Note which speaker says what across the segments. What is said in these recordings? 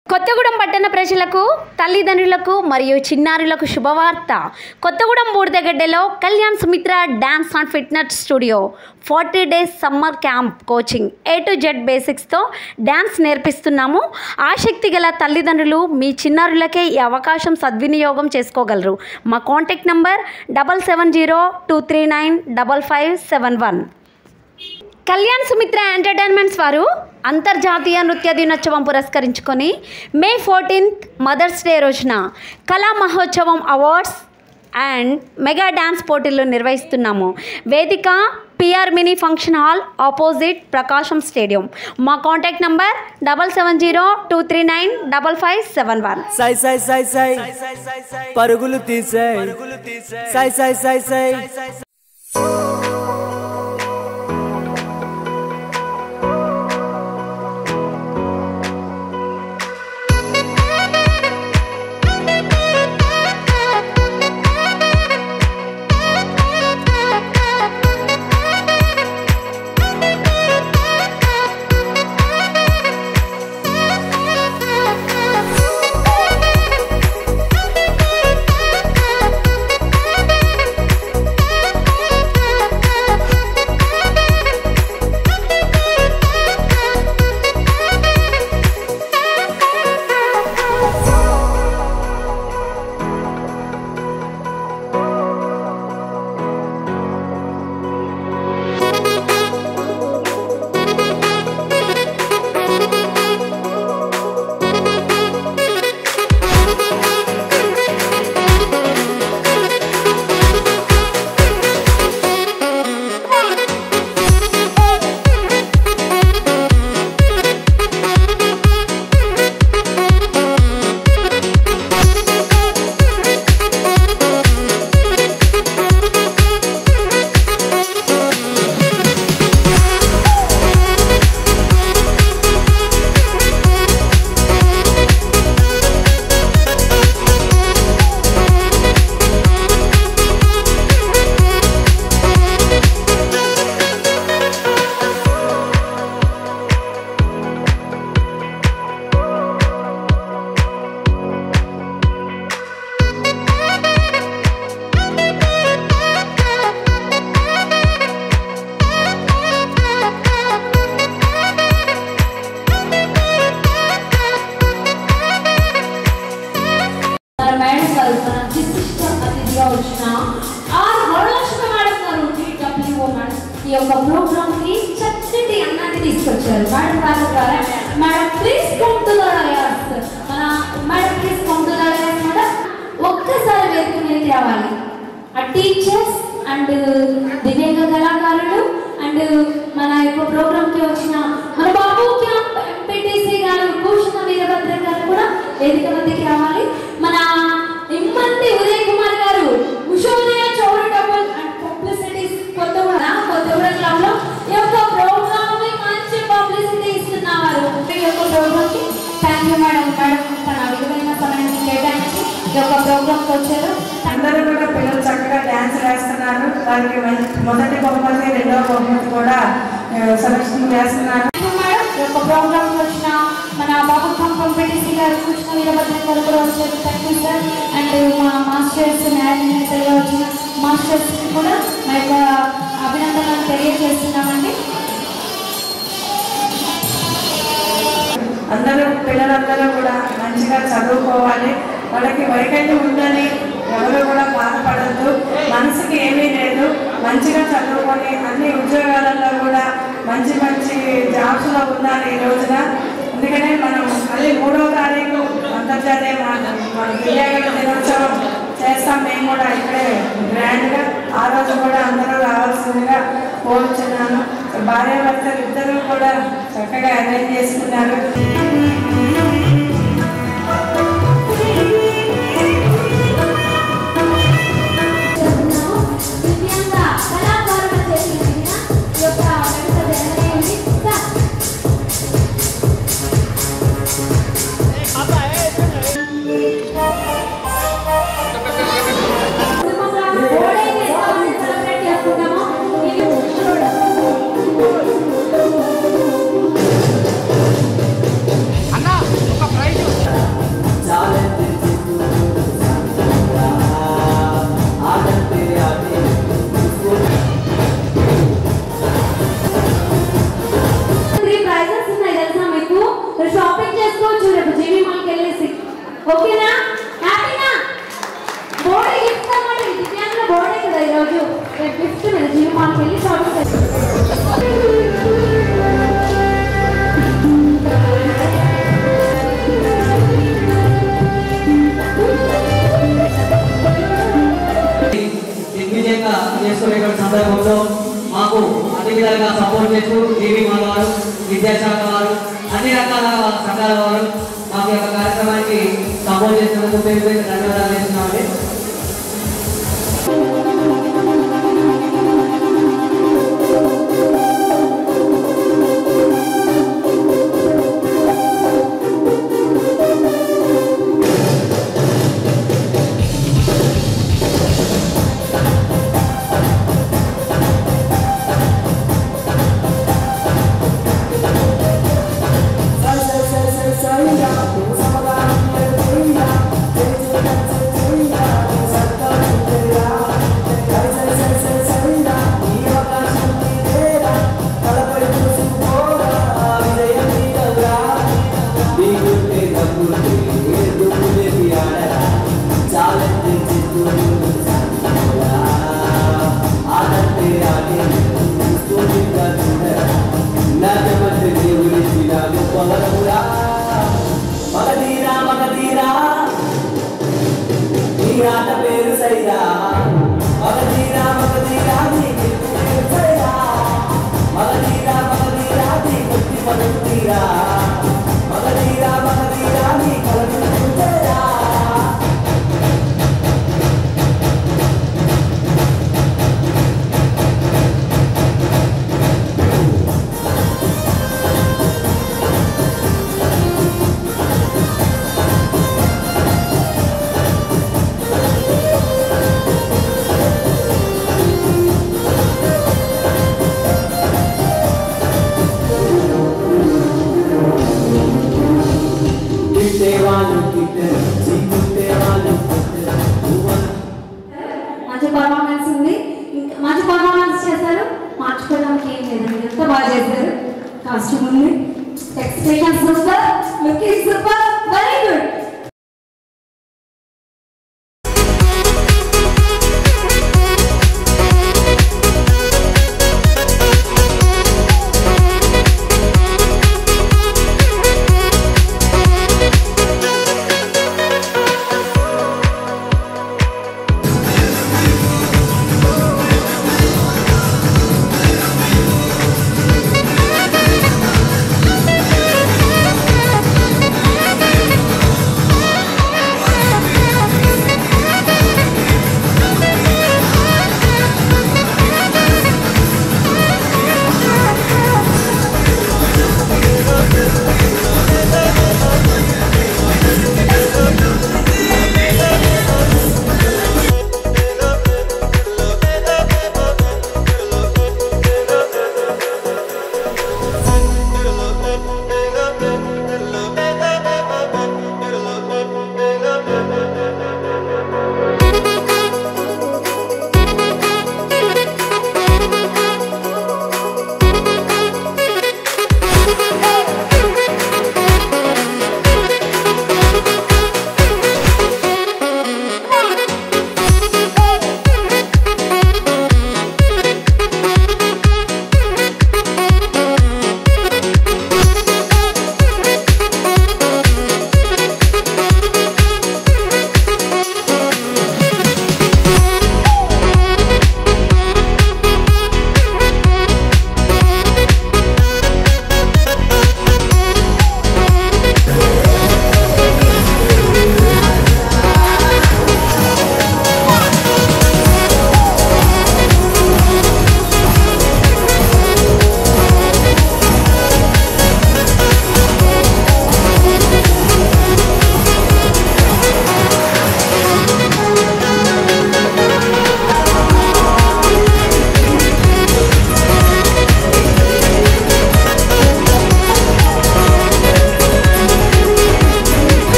Speaker 1: కొత్తగూడెం పట్టణ ప్రజలకు తల్లిదండ్రులకు మరియు చిన్నారులకు శుభవార్త కొత్తగూడెం బూడిదగడ్డలో Kalyan Sumitra dance and fitness studio forty days summer camp coaching A to Z బేసిక్స్తో డ్యాన్స్ నేర్పిస్తున్నాము ఆసక్తి గల తల్లిదండ్రులు మీ చిన్నారులకే ఈ అవకాశం సద్వినియోగం చేసుకోగలరు మా contact number double seven zero two three nine double five seven one Kalyan Sumitra entertainments వారు అంతర్జాతీయ నృత్య దినోత్సవం పురస్కరించుకొని మే ఫోర్టీన్త్ మదర్స్ డే రోజున కళా మహోత్సవం అవార్డ్స్ అండ్ మెగా డ్యాన్స్ పోటీలు నిర్వహిస్తున్నాము వేదిక PR mini function hall opposite Prakasam stadium మా contact number double seven zero two three nine double five seven one
Speaker 2: సై సై సై సై పరుగులు తీసే సై సై సై సై
Speaker 3: మన మేడం గారు మన విశిష్ట అతిథిగా వచ్చిన ఆర్ వరలక్ష్మి మేడం గారు టీడబ్ల్యూఓ మేడం ఈ యొక్క ప్రోగ్రామ్ కి చక్కటి అన్నాన్ని తీసుకొచ్చారు మేడం గారు ద్వారా madam please come to the మన madam please come to the madam ఒక్కసారి వేదిక మీదకి రావాలి ఆ టీచర్స్ అండ్ దివ్యాంగ కళాకారులు అండ్ మన యొక్క ప్రోగ్రామ్ కి వచ్చిన మన బాబు క్యాంప్ ఎంపీటీసీ గారు భూషణ వీరభద్ర గారు కూడా వేదిక మధ్యకి రావాలి మన ఇమ్మంతి ఉదయ్ కుమార్ గారు Ushodaya charitable and publicities Kothaguda Kothaguda club లో ఈ యొక్క ప్రోగ్రామ్ ని మంచి పబ్లిసిటీ ఇస్తున్నారు ఈ యొక్క ప్రోగ్రామ్ కి థ్యాంక్ యూ మేడం మేడం తన విలువైన సమయాన్ని కేటాయించి ఈ యొక్క ప్రోగ్రామ్ కి వచ్చారు
Speaker 4: అందరూ కూడా పిల్లలు చక్కగా డ్యాన్స్ వేస్తున్నారు వారికి మంచి- మొదటి బహుమతి రెండవ బహుమతి కూడా సెలక్షన్ చేస్తున్నారు
Speaker 3: థాంక్యూ మేడం ఈ యొక్క ప్రోగ్రామ్ కి వచ్చిన మన బాబుత్వం పంపిటీసీ గారు కృష్ణ వీరభద్ర గారు కూడా వచ్చారు థ్యాంక్ యూ సార్ అండ్ మా మాస్టర్స్ న్యాయనిర్ణేతలుగా వచ్చిన మాస్టర్స్ కి కూడా మా యొక్క అభినందనలు తెలియజేస్తున్నామండి
Speaker 4: అందరూ పిల్లలందరూ కూడా మంచిగా చదువుకోవాలి వాళ్ళకి వైకల్యం ఉందని ఎవరు కూడా బాధపడద్దు మనసుకి ఏమీ లేదు మంచిగా చదువుకొని అన్ని ఉద్యోగాలలో కూడా మంచి మంచి జాబ్స్లో ఉండాలి ఈ రోజున అందుకనే మనం మళ్ళీ మూడవ తారీఖు అంతర్జాతీయ మా- మన దివ్యాంగుల దినోత్సవం చేస్తాం మేము కూడా ఇక్కడే గ్రాండ్గా ఆ రోజు కూడా అందరూ రావాల్సిందిగా కోరుచున్నాను భార్యాభర్తలు ఇద్దరు కూడా చక్కగా అరేంజ్ చేసుకున్నారు
Speaker 3: దివ్యాంగ కళాకారులు చేసిన ఈ యొక్క వెనుక జరగనేది సార్ చేసుకుంటాము
Speaker 5: విధాలుగా సపోర్ట్ చేస్తూ టీవీ మన వారు విద్యాశాఖ వారు అన్ని రకాల సంఘాల వారు మాకు ఈ యొక్క కార్యక్రమానికి సపోర్ట్ చేసినందుకు పేరు పేరు ధన్యవాదాలు చేస్తున్నామండి
Speaker 2: మగధీరా మగధీరా నీ ఆట పేరు సైరా మగధీరా మగధీరా నీ గెలుపు పేరు సైరా మగధీరా మగధీరా నీ కొట్టి పడుతీరా మగధీరా మగధీరా నీ కలదు సైరా తిట్టేవాళ్ళు తిట్టరు చీకుట్టేవాళ్ళు తిట్టరు నువ్వన్న
Speaker 3: మంచి పర్ఫార్మెన్స్ ఉంది ఇంకా మంచి పర్ఫార్మెన్స్ చేశారు మార్చుకోవడానికి ఏం లేదండి ఎంత బాగా చేశారు కాస్ట్యూమ్ ఉంది expression super looking super very good
Speaker 6: Thank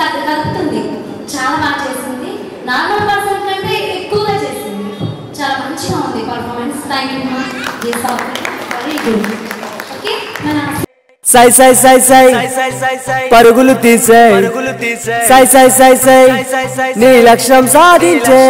Speaker 3: కలు- కలుపుతుంది చాలా బాగా చేసింది నార్మల్ పర్సన్ కంటే ఎక్కువగా చేసింది చాలా మంచిగా ఉంది performance thank you very good okay మన
Speaker 2: సై సై సై సై పరుగులు తీసే సై సై సై సై నీ లక్ష్యం సాధించే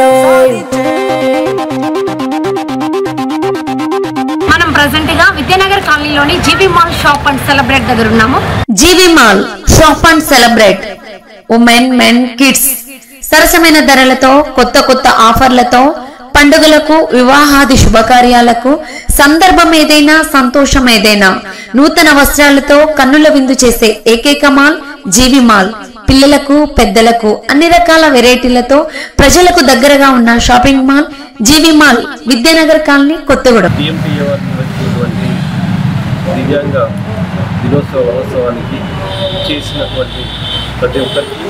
Speaker 1: మనం ప్రజెంట్ గా విద్యానగర్ కాలనీలోని GV mall shop and celebrate దగ్గర ఉన్నాము GV mall shop and celebrate women men kids సరసమైన ధరలతో కొత్త కొత్త ఆఫర్లతో పండుగలకు వివాహాది శుభకార్యాలకు సందర్భం ఏదైనా సంతోషం ఏదైనా నూతన వస్త్రాలతో కన్నుల విందు చేసే ఏకైక మాల్ జీవి మాల్ పిల్లలకు పెద్దలకు అన్ని రకాల వెరైటీలతో ప్రజలకు దగ్గరగా ఉన్న shopping mall GV mall Vidyanagar colony Kothagudem
Speaker 6: TMTA వారు నిర్వహించినటువంటి దివ్యాంగ దినోత్సవ మహోత్సవానికి చేసినటువంటి ప్రతి ఒక్కరికి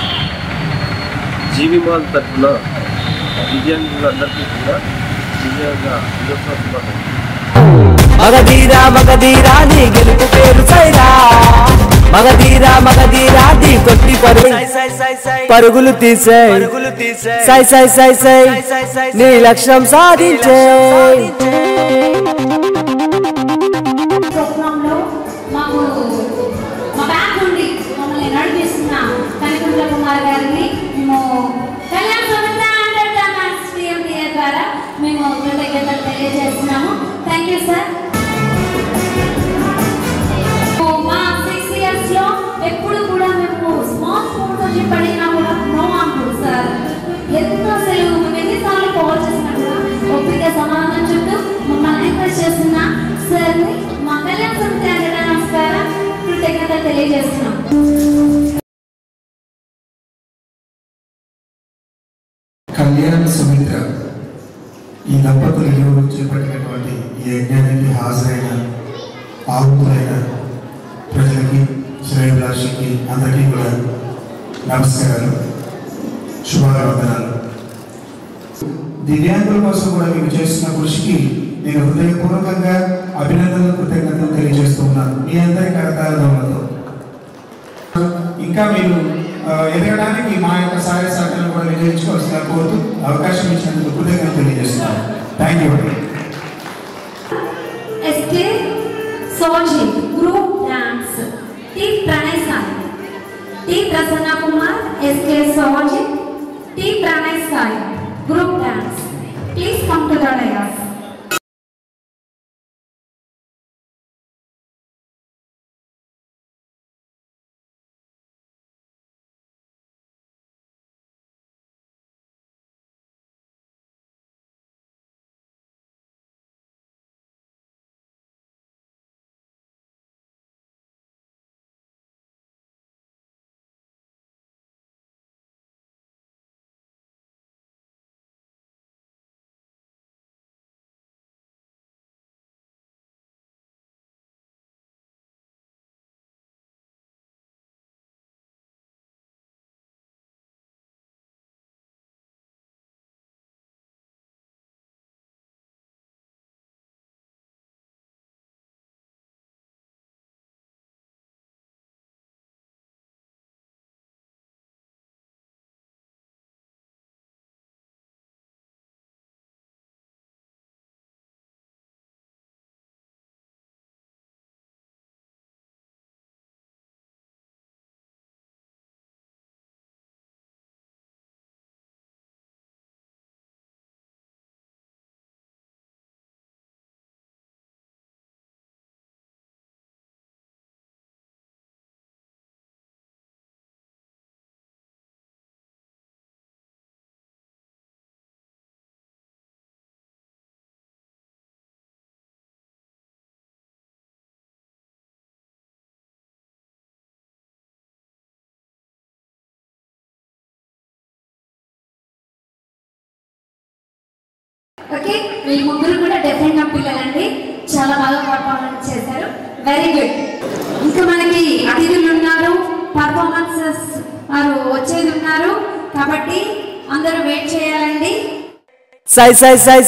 Speaker 6: జీవిమాల్ తరఫున దివ్యాంగులందరికీ కూడా దివ్యాంగ దినోత్సవ శుభాకాంక్షలు
Speaker 2: మగధీరా మగధీరా నీ గెలుపు పేరు సైరా మగధీరా మగధీరా నీ కొట్టి పరుగు పరుగులు తీసే సై సై సై సై నీ లక్ష్యం సాధించే
Speaker 3: ప్రోగ్రాంలో మాకు మా బ్యాక్ నుండి మమ్మల్ని నడిపిస్తున్న కనికుంట్ల కుమార్ గారిని మేము కళ్యాణ్ సుమిత్ర ఎంటర్టైన్మెంట్స్ టీఎంటీఏ ద్వారా మేము కృతజ్ఞతలు తెలియజేస్తున్నాము థ్యాంక్ యూ సార్ మా సిక్స్ ఇయర్స్ లో ఎప్పుడు కూడా మేము స్మాల్ స్పాన్సర్షిప్ అడిగినా కూడా నో అంటారు సార్ ఎంతో అసలు మేము ఎన్నిసార్లు కాల్ చేసినా కూడా ఒప్పిక సమాధానం చుట్టూ మమ్మల్ని ఎంకరేజ్ చేస్తున్న సార్ని మా కళ్యాణ సమితి అంటే నమస్కారం కృతజ్ఞత తెలియజేస్తున్నాం
Speaker 7: కళ్యాణ సుమిత్ర ఈ దంపతులు ఇరువురు చేపట్టినటువంటి ఈ యజ్ఞానికి హాజరైన ఆహుతులైన ప్రజలకి శ్రేయభిలాషికి అందరికీ కూడా నమస్కారాలు శుభాభివందనాలు దివ్యాంగుల కోసం కూడా మీకు చేస్తున్న కృషికి నేను హృదయపూర్వకంగా అభినందనలు కృతజ్ఞతలు తెలియజేస్తూ ఉన్నాను మీ అందరి కరతాళతో ఇంకా మీరు ఆ, ఎదగడానికి మా యొక్క సహాయ సహకారం కూడా వినియోగించుకోవాల్సిన కోరుతూ అవకాశం ఇచ్చినందుకు కృతజ్ఞతలు తెలియజేస్తున్నాను thank you
Speaker 3: SK Soji group dance T Pranay Sai T Prasanna Kumar SK Soji T Pranay Sai group dance please come to the dais okay వీళ్ళు ముగ్గురు కూడా డెఫినెట్ గా పిల్లలండి చాలా బాగా పర్ఫార్మెన్స్ చేశారు వెరీ గుడ్ ఇంకా మనకి అతిథులు ఉన్నారు పర్ఫార్మెన్సెస్ వారు వచ్చేది ఉన్నారు కాబట్టి అందరూ వెయిట్ చేయాలండి
Speaker 2: సై సై సై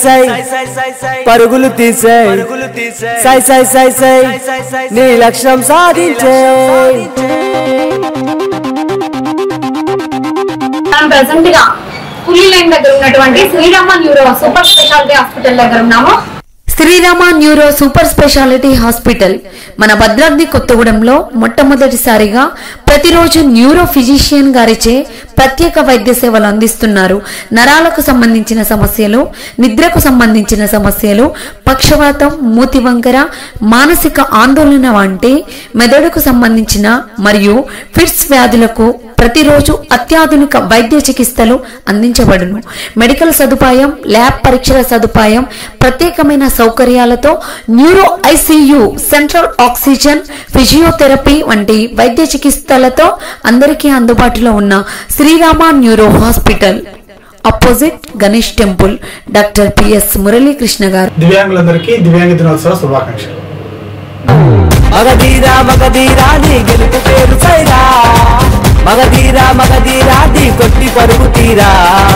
Speaker 2: సై పరుగులు తీసే సై సై సై సై నీ లక్ష్యం సాధించే
Speaker 3: ప్రెసెంట్ గా పులి లైన్ దగ్గర ఉన్నటువంటి Srirama neuro super speciality hospital దగ్గర ఉన్నాము
Speaker 1: Srirama neuro super speciality hospital మన భద్రాద్రి కొత్తగూడెంలో మొట్టమొదటిసారిగా ప్రతిరోజు న్యూరో ఫిజిషియన్ గారిచే ప్రత్యేక వైద్య సేవలు అందిస్తున్నారు నరాలకు సంబంధించిన సమస్యలు నిద్రకు సంబంధించిన సమస్యలు పక్షవాతం మూతి వంకర మానసిక ఆందోళన వంటి మెదడుకు సంబంధించిన మరియు ఫిట్స్ వ్యాధులకు ప్రతిరోజు అత్యాధునిక వైద్య చికిత్సలు అందించబడును మెడికల్ సదుపాయం ల్యాబ్ పరీక్షల సదుపాయం ప్రత్యేకమైన సౌకర్యాలతో neuro ICU central oxygen physiotherapy వంటి వైద్య చికిత్సలతో అందరికీ అందుబాటులో ఉన్న Srirama neuro hospital opposite Ganesh temple doctor PS Muralikrishna గారు
Speaker 7: దివ్యాంగులందరికీ దివ్యాంగ దినోత్సవ శుభాకాంక్షలు
Speaker 2: మగధీరా మగధీరా నీ గెలుపు పేరు సైరా మగధీరా మగధీరా నీ కొట్టి పరుగు తీరా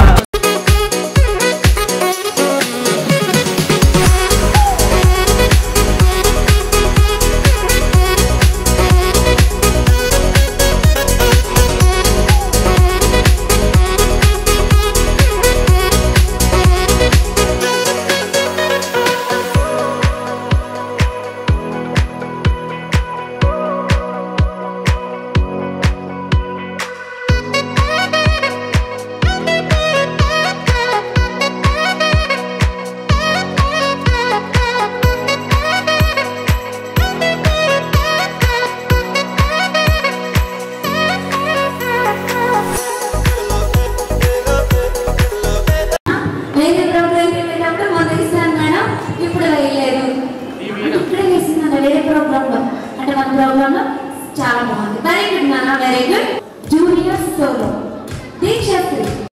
Speaker 3: వేరే ప్రోగ్రామ్ వెళ్ళేటప్పుడు మొన్న ఇస్తాను మేడం ఇప్పుడు వేయలేదు ఇప్పుడే వేసింది వేరే ప్రోగ్రామ్ లో అంటే మన ప్రోగ్రామ్ లో చాలా బాగుంది వెరీ గుడ్ నాన్న వెరీ గుడ్ జూనియర్ సోలో దీక్ష